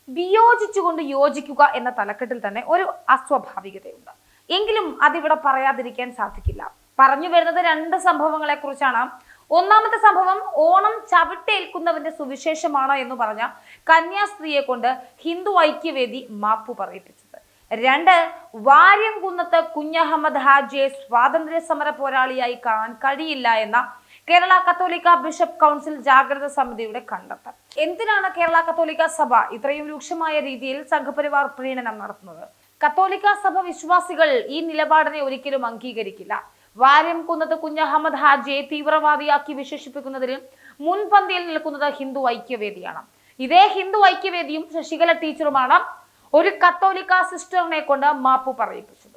വിയോജിച്ചുകൊണ്ട് യോജിക്കുക എന്ന തലക്കെട്ടിൽ തന്നെ ഒരു അസ്വാഭാവികതയുണ്ട് എങ്കിലും അതിവിടെ പറയാതിരിക്കാൻ സാധിക്കില്ല പറഞ്ഞു വരുന്നത് രണ്ട് സംഭവങ്ങളെ കുറിച്ചാണ് ഒന്നാമത്തെ സംഭവം ഓണം ചവിട്ടേൽക്കുന്നവന്റെ സുവിശേഷമാണ് എന്ന് പറഞ്ഞ കന്യാസ്ത്രീയെ കൊണ്ട് ഹിന്ദു ഐക്യവേദി മാപ്പു പറയിപ്പിച്ചത് രണ്ട് വാര്യംകുന്നത്ത് കുഞ്ഞഹമ്മദ് ഹാജിയെ സ്വാതന്ത്ര്യ സമര പോരാളിയായി കാണാൻ കഴിയില്ല എന്ന കേരള കത്തോലിക്ക ബിഷപ്പ് കൗൺസിൽ ജാഗ്രത സമിതിയുടെ കണ്ടെത്തൽ എന്തിനാണ് കേരള കത്തോലിക്ക സഭ ഇത്രയും രൂക്ഷമായ രീതിയിൽ സംഘപരിവാർ പ്രീണനം നടത്തുന്നത് കത്തോലിക്ക സഭ വിശ്വാസികൾ ഈ നിലപാടിനെ ഒരിക്കലും അംഗീകരിക്കില്ല വാര്യം കുന്നത്ത് കുഞ്ഞഹമ്മദ് ഹാജിയെ തീവ്രവാദിയാക്കി വിശേഷിപ്പിക്കുന്നതിൽ മുൻപന്തിയിൽ നിൽക്കുന്നത് ഹിന്ദു ഐക്യവേദിയാണ് ഇതേ ഹിന്ദു ഐക്യവേദിയും ശശികല ടീച്ചറുമാണ് ഒരു കത്തോലിക്ക സിസ്റ്ററിനെ കൊണ്ട് മാപ്പ് പറയിപ്പിച്ചത്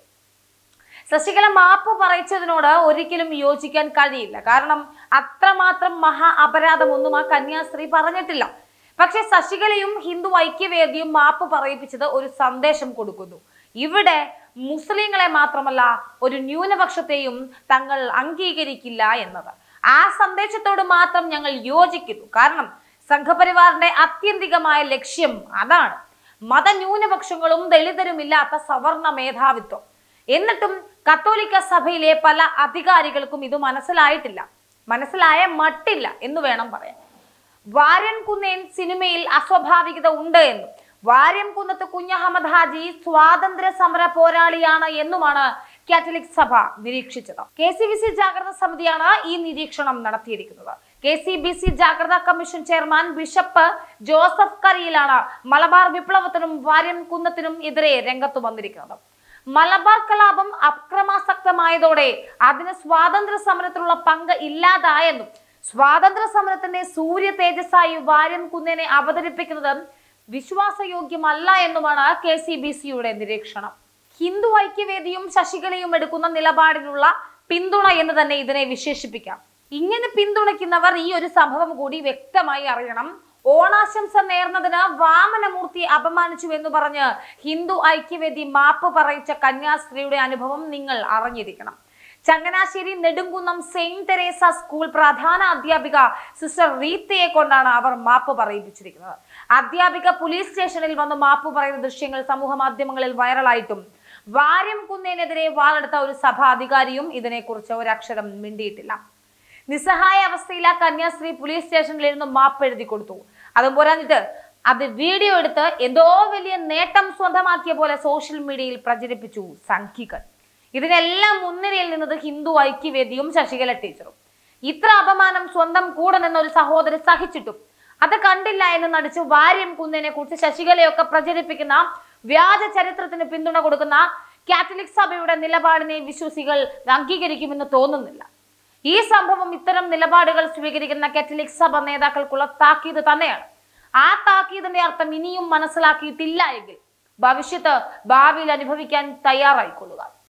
ശശികല മാപ്പ് പറയിച്ചതിനോട് ഒരിക്കലും യോജിക്കാൻ കഴിയില്ല കാരണം അത്രമാത്രം മഹാ അപരാധമൊന്നും ആ കന്യാസ്ത്രീ പറഞ്ഞിട്ടില്ല പക്ഷെ ശശികലയും ഹിന്ദു ഐക്യവേദിയും മാപ്പ് പറയിപ്പിച്ചത് ഒരു സന്ദേശം കൊടുക്കുന്നു ഇവിടെ മുസ്ലിങ്ങളെ മാത്രമല്ല ഒരു ന്യൂനപക്ഷത്തെയും തങ്ങൾ അംഗീകരിക്കില്ല എന്നത് ആ സന്ദേശത്തോട് മാത്രം ഞങ്ങൾ യോജിക്കുന്നു കാരണം സംഘപരിവാറിന്റെ ആത്യന്തികമായ ലക്ഷ്യം അതാണ് മതന്യൂനപക്ഷങ്ങളും ദളിതരുമില്ലാത്ത സവർണ മേധാവിത്വം എന്നിട്ടും കത്തോലിക്ക സഭയിലെ പല അധികാരികൾക്കും ഇത് മനസ്സിലായിട്ടില്ല മനസ്സിലായ മട്ടില്ല എന്ന് വേണം പറയാൻ വാര്യൻ കുന്നേൻ സിനിമയിൽ അസ്വാഭാവികത ഉണ്ട് എന്നും വാര്യം കുന്നത്ത് കുഞ്ഞഹമ്മദ് ഹാജി സ്വാതന്ത്ര്യ സമര പോരാളിയാണ് എന്നുമാണ് കാത്തലിക് സഭ നിരീക്ഷിച്ചത് കെ സി ബി സി ജാഗ്രത സമിതിയാണ് ഈ നിരീക്ഷണം നടത്തിയിരിക്കുന്നത് കെ സി ബി സി ജാഗ്രതാ കമ്മീഷൻ ചെയർമാൻ ബിഷപ്പ് ജോസഫ് കറിയിലാണ് മലബാർ വിപ്ലവത്തിനും വാര്യം കുന്നത്തിനും എതിരെ രംഗത്ത് വന്നിരിക്കുന്നത് മലബാർ കലാപം അക്രമാസക്തമായതോടെ അതിന് സ്വാതന്ത്ര്യ സമരത്തിലുള്ള പങ്ക് ഇല്ലാതായെന്നും സ്വാതന്ത്ര്യ സമരത്തിന്റെ സൂര്യ തേജസ്സായി വാര്യം കുന്നേനെ അവതരിപ്പിക്കുന്നത് വിശ്വാസയോഗ്യമല്ല എന്നുമാണ് കെ സി ബി സിയുടെ നിരീക്ഷണം ഹിന്ദു ഐക്യവേദിയും ശശികലയും എടുക്കുന്ന നിലപാടിനുള്ള പിന്തുണ എന്ന് തന്നെ ഇതിനെ വിശേഷിപ്പിക്കാം ഇങ്ങനെ പിന്തുണയ്ക്കുന്നവർ ഈ ഒരു സംഭവം കൂടി വ്യക്തമായി അറിയണം ഓണാശംസ നേർന്നതിന് വാമനമൂർത്തിയെ അപമാനിച്ചു എന്ന് പറഞ്ഞ് ഹിന്ദു ഐക്യവേദി മാപ്പ് പറയിച്ച കന്യാസ്ത്രീയുടെ അനുഭവം നിങ്ങൾ അറിഞ്ഞിരിക്കണം Changanassery Nedumkunnam saint Teresa school പ്രധാന അധ്യാപിക സിസ്റ്റർ റീത്തയെ കൊണ്ടാണ് അവർ മാപ്പ് പറയിപ്പിച്ചിരിക്കുന്നത് അധ്യാപിക പോലീസ് സ്റ്റേഷനിൽ വന്ന് മാപ്പ് പറയുന്ന ദൃശ്യങ്ങൾ സമൂഹ മാധ്യമങ്ങളിൽ വൈറലായിട്ടും വാര്യം കുന്നേനെതിരെ വാളെടുത്ത ഒരു സഭാ അധികാരിയും ഇതിനെക്കുറിച്ച് ഒരക്ഷരം മിണ്ടിയിട്ടില്ല നിസ്സഹായ അവസ്ഥയിൽ ആ കന്യാസ്ത്രീ പോലീസ് സ്റ്റേഷനിൽ ഇരുന്ന് മാപ്പ് എഴുതി കൊടുത്തു അതും പോരാഞ്ഞിട്ട് അത് വീഡിയോ എടുത്ത് എന്തോ വലിയ നേട്ടം സ്വന്തമാക്കിയ പോലെ സോഷ്യൽ മീഡിയയിൽ പ്രചരിപ്പിച്ചു സംഖികൾ ഇതിനെല്ലാം മുൻനിരയിൽ നിന്നത് ഹിന്ദു ഐക്യവേദിയും ശശികല ടീച്ചറും ഇത്ര അപമാനം സ്വന്തം കൂടെ നിന്ന ഒരു സഹോദരി സഹിച്ചിട്ടും അത് കണ്ടില്ല എന്ന് നടിച്ച് വാര്യം കുന്നിനെ കുറിച്ച് ശശികലയൊക്കെ പ്രചരിപ്പിക്കുന്ന വ്യാജ ചരിത്രത്തിന് പിന്തുണ കൊടുക്കുന്ന കാത്തലിക് സഭയുടെ നിലപാടിനെ വിശ്വസികൾ അംഗീകരിക്കുമെന്ന് തോന്നുന്നില്ല ഈ സംഭവം ഇത്തരം നിലപാടുകൾ സ്വീകരിക്കുന്ന കാത്തലിക് സഭ നേതാക്കൾക്കുള്ള താക്കീത് തന്നെയാണ് ആ താക്കീതിന്റെ അർത്ഥം ഇനിയും മനസ്സിലാക്കിയിട്ടില്ല എങ്കിൽ ഭവിഷ്യത്ത് ഭാവിയിൽ അനുഭവിക്കാൻ തയ്യാറായിക്കൊള്ളുക